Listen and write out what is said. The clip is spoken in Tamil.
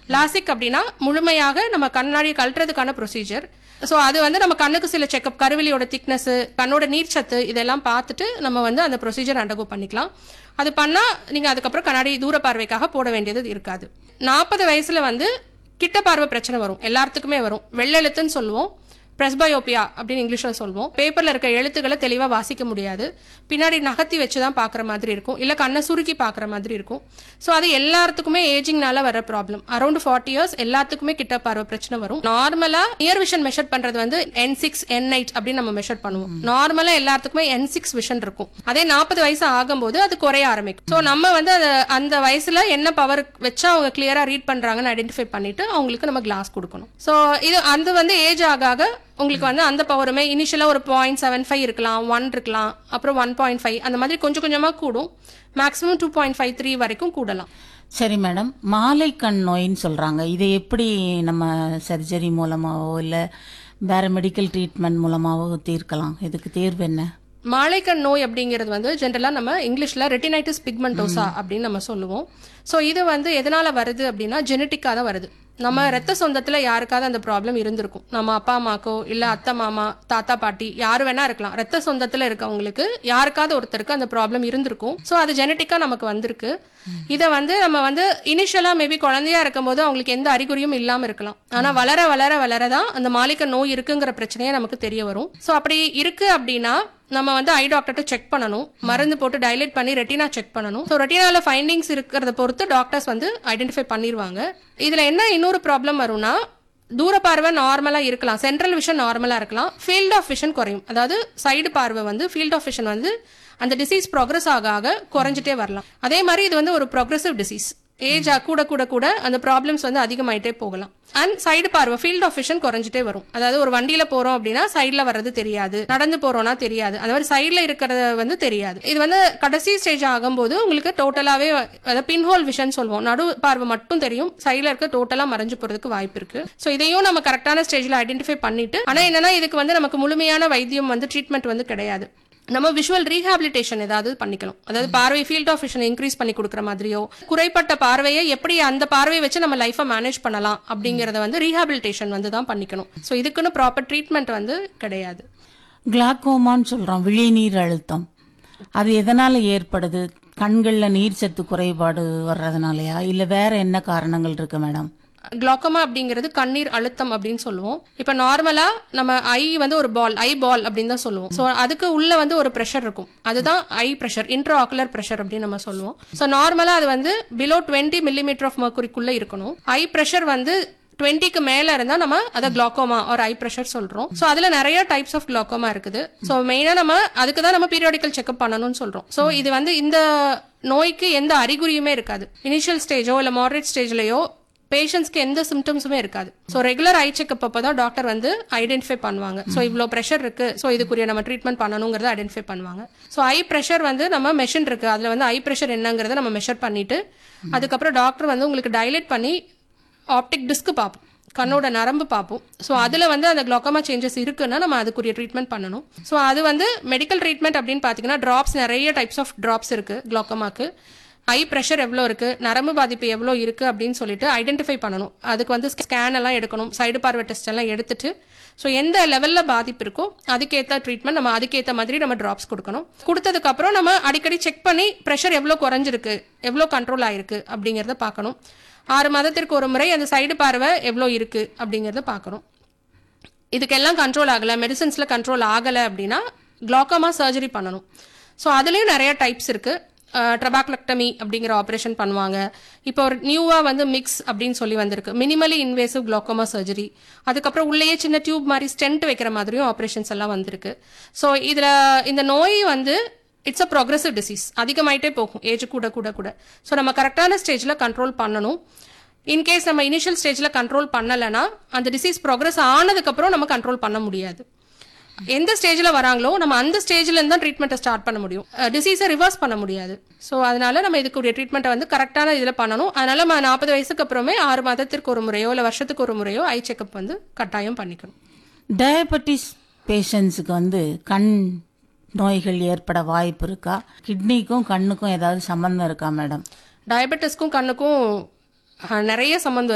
லாசிக் அப்படின்னா முழுமையாக நம்ம கண்ணாடியை கழட்டுறதுக்கான ப்ரொசீஜர் ஸோ அது வந்து நம்ம கண்ணுக்கு சில செக்கப் கருவிலியோட திக்னஸ் கண்ணோட நீர்ச்சத்து இதெல்லாம் பார்த்துட்டு நம்ம வந்து அந்த ப்ரொசீஜர் அண்டர்கோ பண்ணிக்கலாம் அது பண்ணா நீங்க அதுக்கப்புறம் கண்ணாடி தூர பார்வைக்காக போட வேண்டியது இருக்காது நாற்பது வயசுல வந்து கிட்ட பார்வை பிரச்சனை வரும் எல்லாத்துக்குமே வரும் வெள்ளெழுத்துன்னு சொல்லுவோம் பிரஸ்பயோபியா அப்படின்னு இங்கிலீஷ்ல சொல்லுவோம் பேப்பர்ல இருக்க எழுத்துக்களை தெளிவா வாசிக்க முடியாது பின்னாடி நகர்த்தி வச்சு தான் பார்க்குற மாதிரி இருக்கும் இல்ல கண்ணை சுருக்கி பார்க்குற மாதிரி இருக்கும் ஸோ அது எல்லாத்துக்குமே ஏஜிங்னால வர ப்ராப்ளம் அரௌண்ட் ஃபார்ட்டி இயர்ஸ் எல்லாத்துக்குமே கிட்ட பார்வை பிரச்சனை வரும் நார்மலா நியர் விஷன் மெஷர் பண்றது வந்து என் சிக்ஸ் என் எயிட் அப்படின்னு நம்ம மெஷர் பண்ணுவோம் நார்மலா எல்லாத்துக்குமே என் சிக்ஸ் விஷன் இருக்கும் அதே நாற்பது வயசு ஆகும்போது அது குறைய ஆரம்பிக்கும் ஸோ நம்ம வந்து அது அந்த வயசுல என்ன பவர் வச்சா அவங்க கிளியரா ரீட் பண்றாங்கன்னு ஐடென்டிஃபை பண்ணிட்டு அவங்களுக்கு நம்ம கிளாஸ் கொடுக்கணும் ஸோ இது அது வந்து ஏஜ் ஆக ஆக உங்களுக்கு வந்து அந்த பவருமே இனிஷியலாக ஒரு பாயிண்ட் செவன் ஃபைவ் இருக்கலாம் ஒன் இருக்கலாம் அப்புறம் ஒன் பாயிண்ட் ஃபைவ் அந்த மாதிரி கொஞ்சம் கொஞ்சமாக கூடும் maximum two point five three வரைக்கும் கூடலாம் சரி மேடம் மாலை கண் நோயின்னு சொல்றாங்க இதை எப்படி நம்ம சர்ஜரி மூலமாவோ இல்லை வேற மெடிக்கல் ட்ரீட்மெண்ட் மூலமாவோ தீர்க்கலாம் இதுக்கு தீர்வு என்ன மாலைக்கண் நோய் அப்படிங்கிறது வந்து ஜென்ரலாக நம்ம இங்கிலீஷில் ரெட்டினைட்டிஸ் பிக்மெண்டோசா அப்படின்னு நம்ம சொல்லுவோம் ஸோ இது வந்து எதனால வருது அப்படின்னா ஜெனட்டிக்காக தான் வருது நம்ம ரத்த சொந்தத்தில் யாருக்காவது அந்த ப்ராப்ளம் இருந்திருக்கும் நம்ம அப்பா அம்மாக்கோ இல்லை அத்தை மாமா தாத்தா பாட்டி யார் வேணா இருக்கலாம் ரத்த சொந்தத்தில் இருக்கவங்களுக்கு யாருக்காவது ஒருத்தருக்கு அந்த ப்ராப்ளம் இருந்திருக்கும் ஸோ அது ஜெனட்டிக்காக நமக்கு வந்திருக்கு இதை வந்து நம்ம வந்து இனிஷியலாக மேபி குழந்தையா இருக்கும்போது அவங்களுக்கு எந்த அறிகுறியும் இல்லாமல் இருக்கலாம் ஆனால் வளர வளர வளர தான் அந்த மாலிக்க நோய் இருக்குங்கிற பிரச்சனையே நமக்கு தெரிய வரும் ஸோ அப்படி இருக்கு அப்படின்னா நம்ம வந்து ஐ டாக்டர்கிட்ட செக் பண்ணணும் மருந்து போட்டு டைலேட் பண்ணி ரெட்டினா செக் பண்ணணும் ஸோ ரெட்டினால ஃபைண்டிங்ஸ் இருக்கிறத பொறுத்து டாக்டர்ஸ் வந்து ஐடென்டிஃபை பண்ணிடுவாங்க இதில் என்ன இன்னொரு ப்ராப்ளம் வரும்னா தூர பார்வை நார்மலா இருக்கலாம் சென்ட்ரல் விஷன் நார்மலா இருக்கலாம் ஃபீல்ட் ஆஃப் விஷன் குறையும் அதாவது சைடு பார்வை வந்து ஃபீல்ட் ஆஃப் விஷன் வந்து அந்த டிசீஸ் ப்ரோக்ரஸ் ஆக ஆக குறைஞ்சிட்டே வரலாம் அதே மாதிரி இது வந்து ஒரு ப்ரோக்ரஸிவ் டிசீஸ் ஏஜ் கூட கூட கூட அந்த ப்ராப்ளம்ஸ் வந்து அதிகமாயிட்டே போகலாம் அண்ட் சைடு பார்வை ஃபீல்ட் ஆஃப் விஷன் குறைஞ்சிட்டே வரும் அதாவது ஒரு வண்டியில போறோம் அப்படின்னா சைடுல வர்றது தெரியாது நடந்து போறோம்னா தெரியாது அந்த மாதிரி சைடுல இருக்கிறது வந்து தெரியாது இது வந்து கடைசி ஸ்டேஜ் ஆகும்போது உங்களுக்கு டோட்டலாவே அதாவது பின்ஹோல் விஷன் சொல்லுவோம் நடு பார்வை மட்டும் தெரியும் சைடுல இருக்க டோட்டலா மறைஞ்சு போறதுக்கு வாய்ப்பு இருக்கு ஸோ இதையும் நம்ம கரெக்டான ஸ்டேஜ்ல ஐடென்டிஃபை பண்ணிட்டு ஆனா என்னன்னா இதுக்கு வந்து நமக்கு முழுமையான வைத்தியம் வந்து ட்ரீட்மெண்ட் வந்து கிடையாது நம்ம விஷுவல் ரீஹாபிலிட்டேஷன் ஏதாவது பண்ணிக்கலாம் அதாவது பார்வை ஃபீல்ட் ஆஃப் விஷன் இன்க்ரீஸ் பண்ணி கொடுக்குற மாதிரியோ குறைப்பட்ட பார்வையை எப்படி அந்த பார்வையை வச்சு நம்ம லைஃபை மேனேஜ் பண்ணலாம் அப்படிங்கறத வந்து ரீஹாபிலிட்டேஷன் வந்து தான் பண்ணிக்கணும் ஸோ இதுக்குன்னு ப்ராப்பர் ட்ரீட்மெண்ட் வந்து கிடையாது கிளாக்கோமான்னு சொல்றோம் விழிநீர் அழுத்தம் அது எதனால ஏற்படுது கண்கள்ல நீர் சத்து குறைபாடு வர்றதுனாலயா இல்ல வேற என்ன காரணங்கள் இருக்கு மேடம் குளோக்கமா அப்படிங்கிறது கண்ணீர் அழுத்தம் அப்படின்னு சொல்லுவோம் இப்போ நார்மலா நம்ம ஐ வந்து ஒரு பால் ஐ பால் அப்படின்னு தான் சொல்லுவோம் ஸோ அதுக்கு உள்ள வந்து ஒரு ப்ரெஷர் இருக்கும் அதுதான் eye pressure intraocular pressure அப்படின்னு நம்ம சொல்லுவோம் ஸோ நார்மலா அது வந்து பிலோ டுவெண்ட்டி மில்லிமீட்டர் ஆஃப் மர்க்குரிக்குள்ள இருக்கணும் ஐ ப்ரெஷர் வந்து டுவெண்ட்டிக்கு மேல இருந்தா நம்ம அதை குளோக்கோமா ஒரு ஐ ப்ரெஷர் சொல்றோம் ஸோ அதுல நிறைய டைப்ஸ் ஆஃப் குளோக்கோமா இருக்குது ஸோ மெயினா நம்ம அதுக்கு தான் நம்ம பீரியாடிக்கல் செக்அப் பண்ணணும்னு சொல்றோம் ஸோ இது வந்து இந்த நோய்க்கு எந்த அறிகுறியுமே இருக்காது இனிஷியல் ஸ்டேஜோ இல்ல மாடரேட் ஸ்டேஜ்லயோ பேஷண்ட்ஸ்க்கு எந்த சிம்டம்ஸுமே இருக்காது ஸோ ரெகுலர் ஐ செக்அப் அப்போ தான் டாக்டர் வந்து ஐடென்டிஃபை பண்ணுவாங்க ஸோ இவ்வளோ ப்ரெஷர் இருக்கு ஸோ இதுக்குரிய நம்ம ட்ரீட்மெண்ட் பண்ணணுங்கிறத ஐடென்டிஃபை பண்ணுவாங்க ஸோ ஐ ப்ரெஷர் வந்து நம்ம மெஷின் இருக்கு அதில் வந்து ஐ ப்ரெஷர் என்னங்கிறத நம்ம மெஷர் பண்ணிட்டு அதுக்கப்புறம் டாக்டர் வந்து உங்களுக்கு டைலேட் பண்ணி ஆப்டிக் டிஸ்க் பார்ப்போம் கண்ணோட நரம்பு பார்ப்போம் ஸோ அதில் வந்து அந்த குளோக்கமா சேஞ்சஸ் இருக்குன்னா நம்ம அதுக்குரிய ட்ரீட்மெண்ட் பண்ணணும் ஸோ அது வந்து மெடிக்கல் ட்ரீட்மெண்ட் அப்படின்னு பார்த்தீங்கன்னா ட்ராப்ஸ் நிறைய டைப்ஸ் ஆஃப் ட்ராப்ஸ் இருக்கு குளோக்கமாக்கு ஐ ப்ரெஷர் எவ்வளோ இருக்கு நரம்பு பாதிப்பு எவ்வளோ இருக்கு அப்படின்னு சொல்லிட்டு ஐடென்டிஃபை பண்ணணும் அதுக்கு வந்து ஸ்கேன் எல்லாம் எடுக்கணும் சைடு பார்வை டெஸ்ட் எல்லாம் எடுத்துட்டு ஸோ எந்த லெவலில் பாதிப்பு இருக்கோ அதுக்கேற்ற ட்ரீட்மெண்ட் நம்ம அதுக்கேற்ற மாதிரி நம்ம ட்ராப்ஸ் கொடுக்கணும் கொடுத்ததுக்கு அப்புறம் நம்ம அடிக்கடி செக் பண்ணி ப்ரெஷர் எவ்வளோ குறைஞ்சிருக்கு எவ்வளோ கண்ட்ரோல் ஆயிருக்கு அப்படிங்கிறத பார்க்கணும் ஆறு மாதத்திற்கு ஒரு முறை அந்த சைடு பார்வை எவ்வளோ இருக்கு அப்படிங்கிறத பார்க்கணும் இதுக்கெல்லாம் கண்ட்ரோல் ஆகலை மெடிசன்ஸில் கண்ட்ரோல் ஆகலை அப்படின்னா குளோக்கமா சர்ஜரி பண்ணணும் ஸோ அதுலேயும் நிறைய டைப்ஸ் இருக்கு ட்ரபாக்லக்டமி அப்படிங்கிற ஆப்ரேஷன் பண்ணுவாங்க இப்போ ஒரு நியூவாக வந்து மிக்ஸ் அப்படின்னு சொல்லி வந்திருக்கு மினிமலி இன்வேசிவ் குளோக்கோமா சர்ஜரி அதுக்கப்புறம் உள்ளேயே சின்ன டியூப் மாதிரி ஸ்டென்ட் வைக்கிற மாதிரியும் ஆப்ரேஷன்ஸ் எல்லாம் வந்திருக்கு ஸோ இதில் இந்த நோய் வந்து இட்ஸ் அ ப்ரோக்ரஸிவ் டிசீஸ் அதிகமாயிட்டே போகும் ஏஜ் கூட கூட கூட ஸோ நம்ம கரெக்டான ஸ்டேஜில் கண்ட்ரோல் பண்ணணும் இன்கேஸ் நம்ம இனிஷியல் ஸ்டேஜில் கண்ட்ரோல் பண்ணலைன்னா அந்த டிசீஸ் ப்ரோக்ரஸ் ஆனதுக்கப்புறம் நம்ம கண்ட்ரோல் பண்ண முடியாது எந்த ஸ்டேஜில் வராங்களோ நம்ம அந்த ஸ்டேஜ்ல இருந்து தான் ட்ரீட்மெண்ட்டை ஸ்டார்ட் பண்ண முடியும் டிசீஸை ரிவர்ஸ் பண்ண முடியாது ஸோ அதனால நம்ம இதுக்குரிய ட்ரீட்மெண்ட்டை வந்து கரெக்டான இதில் பண்ணணும் அதனால நம்ம நாற்பது வயசுக்கு அப்புறமே ஆறு மாதத்திற்கு ஒரு முறையோ இல்லை வருஷத்துக்கு ஒரு முறையோ ஐ செக்அப் வந்து கட்டாயம் பண்ணிக்கணும் டயபெட்டிஸ் பேஷண்ட்ஸுக்கு வந்து கண் நோய்கள் ஏற்பட வாய்ப்பு இருக்கா கிட்னிக்கும் கண்ணுக்கும் ஏதாவது சம்பந்தம் இருக்கா மேடம் டயபெட்டிஸ்க்கும் கண்ணுக்கும் அஹ், நிறைய சம்மந்தம்